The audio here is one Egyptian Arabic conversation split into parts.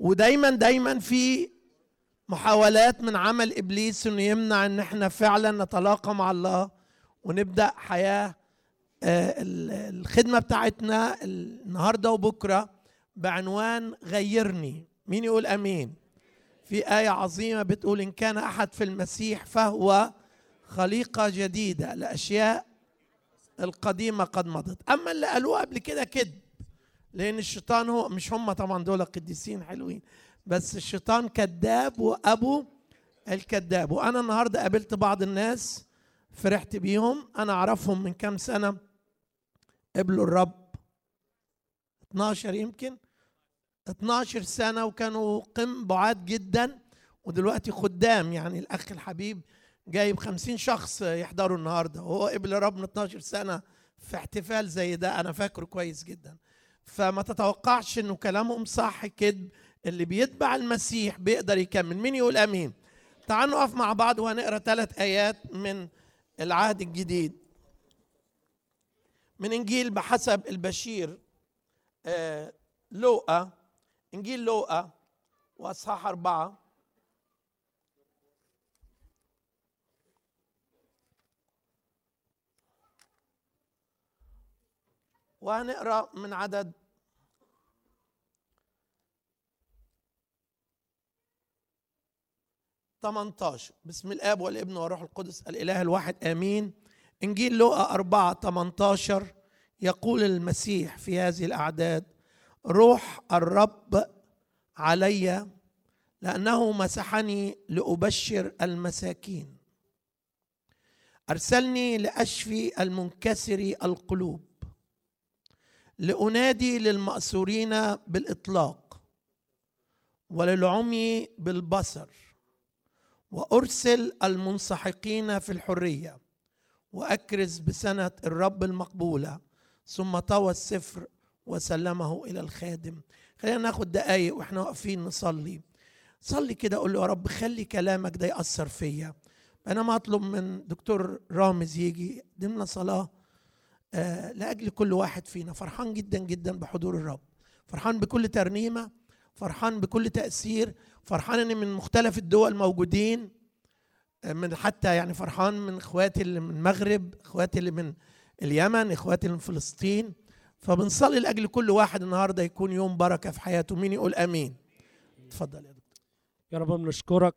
ودايما دايما في محاولات من عمل ابليس انه يمنع ان احنا فعلا نتلاقى مع الله ونبدا حياه آه، الخدمه بتاعتنا النهارده وبكره بعنوان غيرني مين يقول امين في ايه عظيمه بتقول ان كان احد في المسيح فهو خليقه جديده الاشياء القديمه قد مضت اما اللي قالوه قبل كده كذب لان الشيطان هو مش هم طبعا دول قديسين حلوين بس الشيطان كذاب وابو الكذاب وانا النهارده قابلت بعض الناس فرحت بيهم انا اعرفهم من كام سنه قبلوا الرب 12 يمكن 12 سنه وكانوا قم بعاد جدا ودلوقتي خدام يعني الاخ الحبيب جايب 50 شخص يحضروا النهارده وهو قبل الرب من 12 سنه في احتفال زي ده انا فاكره كويس جدا فما تتوقعش انه كلامهم صح كذب اللي بيتبع المسيح بيقدر يكمل مين يقول امين تعالوا نقف مع بعض وهنقرا ثلاث ايات من العهد الجديد من انجيل بحسب البشير آه لوقا انجيل لوقا واصحاح اربعه وهنقرا من عدد ثمانتاشر بسم الاب والابن والروح القدس الاله الواحد امين انجيل لوقا أربعة 18 يقول المسيح في هذه الاعداد روح الرب علي لانه مسحني لابشر المساكين ارسلني لاشفي المنكسر القلوب لانادي للماسورين بالاطلاق وللعمي بالبصر وارسل المنسحقين في الحريه واكرز بسنه الرب المقبوله ثم طوى السفر وسلمه الى الخادم خلينا ناخد دقايق واحنا واقفين نصلي صلي كده قول له يا رب خلي كلامك ده ياثر فيا انا ما اطلب من دكتور رامز يجي يقدم لنا صلاه آه لاجل كل واحد فينا فرحان جدا جدا بحضور الرب فرحان بكل ترنيمه فرحان بكل تاثير فرحان ان من مختلف الدول موجودين آه، من حتى يعني فرحان من اخواتي اللي من المغرب اخواتي اللي من اليمن اخواتي اللي من فلسطين فبنصلي لاجل كل واحد النهارده يكون يوم بركه في حياته مين يقول امين اتفضل يا دكتور يا رب بنشكرك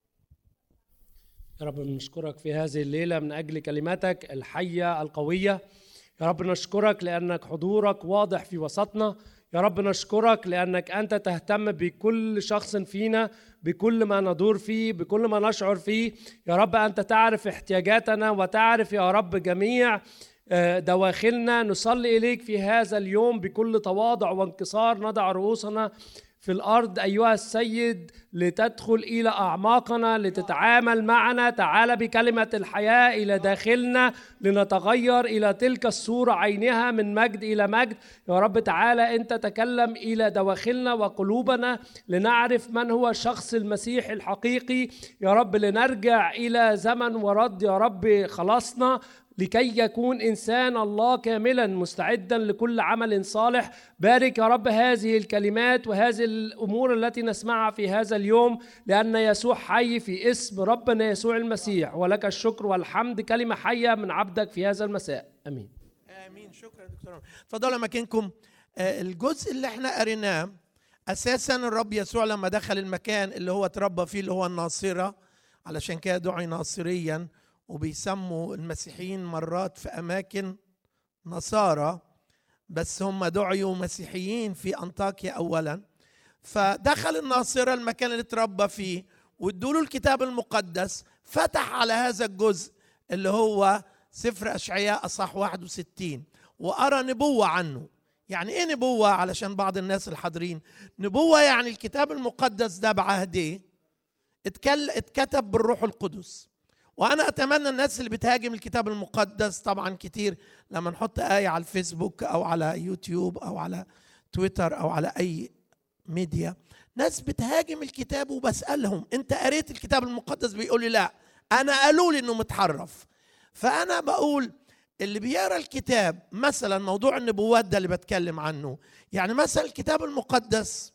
يا رب بنشكرك في هذه الليله من اجل كلماتك الحيه القويه يا رب نشكرك لانك حضورك واضح في وسطنا يا رب نشكرك لانك انت تهتم بكل شخص فينا بكل ما ندور فيه بكل ما نشعر فيه يا رب انت تعرف احتياجاتنا وتعرف يا رب جميع آه، دواخلنا نصلي اليك في هذا اليوم بكل تواضع وانكسار نضع رؤوسنا في الارض ايها السيد لتدخل الى اعماقنا لتتعامل معنا تعال بكلمه الحياه الى داخلنا لنتغير الى تلك الصوره عينها من مجد الى مجد يا رب تعالى انت تكلم الى دواخلنا وقلوبنا لنعرف من هو شخص المسيح الحقيقي يا رب لنرجع الى زمن ورد يا رب خلاصنا لكي يكون انسان الله كاملا مستعدا لكل عمل صالح بارك يا رب هذه الكلمات وهذه الامور التي نسمعها في هذا اليوم لان يسوع حي في اسم ربنا يسوع المسيح ولك الشكر والحمد كلمه حيه من عبدك في هذا المساء امين امين شكرا دكتور اتفضلوا مكانكم آه، الجزء اللي احنا قريناه اساسا الرب يسوع لما دخل المكان اللي هو اتربى فيه اللي هو الناصره علشان كده دعي ناصريا وبيسموا المسيحيين مرات في اماكن نصارى بس هم دعيوا مسيحيين في انطاكيا اولا فدخل الناصره المكان اللي اتربى فيه وادوا له الكتاب المقدس فتح على هذا الجزء اللي هو سفر اشعياء اصح 61 وارى نبوه عنه يعني ايه نبوه علشان بعض الناس الحاضرين نبوه يعني الكتاب المقدس ده بعهديه اتكتب بالروح القدس وانا اتمنى الناس اللي بتهاجم الكتاب المقدس طبعا كتير لما نحط ايه على الفيسبوك او على يوتيوب او على تويتر او على اي ميديا ناس بتهاجم الكتاب وبسالهم انت قريت الكتاب المقدس بيقول لي لا انا قالوا لي انه متحرف فانا بقول اللي بيقرا الكتاب مثلا موضوع النبوات ده اللي بتكلم عنه يعني مثلا الكتاب المقدس